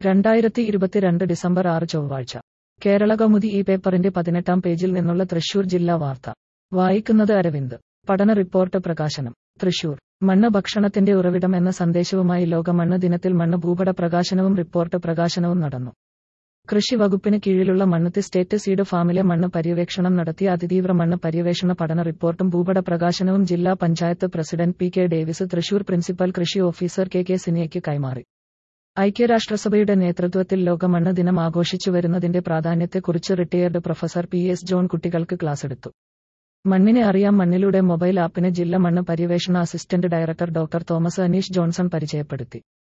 രണ്ടായിരത്തി ഇരുപത്തിരണ്ട് ഡിസംബർ ആറ് ചൊവ്വാഴ്ച കേരള കൗമുദി ഈ പേപ്പറിന്റെ പതിനെട്ടാം പേജിൽ നിന്നുള്ള തൃശൂർ ജില്ലാ വാർത്ത വായിക്കുന്നത് അരവിന്ദ് പഠന റിപ്പോർട്ട് പ്രകാശനം തൃശൂർ മണ്ണ് ഭക്ഷണത്തിന്റെ ഉറവിടം എന്ന സന്ദേശവുമായി ലോക മണ്ണ് ദിനത്തിൽ മണ്ണ് ഭൂപട പ്രകാശനവും റിപ്പോർട്ട് പ്രകാശനവും നടന്നു കൃഷി വകുപ്പിന് കീഴിലുള്ള മണ്ണുത്തി സ്റ്റേറ്റ് സീഡ് ഫാമിലെ മണ്ണ് പര്യവേക്ഷണം നടത്തിയ അതിതീവ്ര മണ്ണ് പര്യവേഷണ പഠന റിപ്പോർട്ടും ഭൂപട പ്രകാശനവും ജില്ലാ panchayat president P K Davis Thrissur principal കൃഷി ഓഫീസർ കെ കെ സിനിയയ്ക്ക് കൈമാറി ഐക്യരാഷ്ട്രസഭയുടെ നേതൃത്വത്തിൽ ലോക മണ്ണ് ദിനം ആഘോഷിച്ചു വരുന്നതിന്റെ പ്രാധാന്യത്തെക്കുറിച്ച് retired professor P S John കുട്ടികൾക്ക് ക്ലാസെടുത്തു മണ്ണിനെ അറിയാം മണ്ണിലൂടെ മൊബൈൽ ആപ്പിന് ജില്ലാ മണ്ണ് പര്യവേഷണ assistant director doctor Thomas Aneesh Johnson പരിചയപ്പെടുത്തി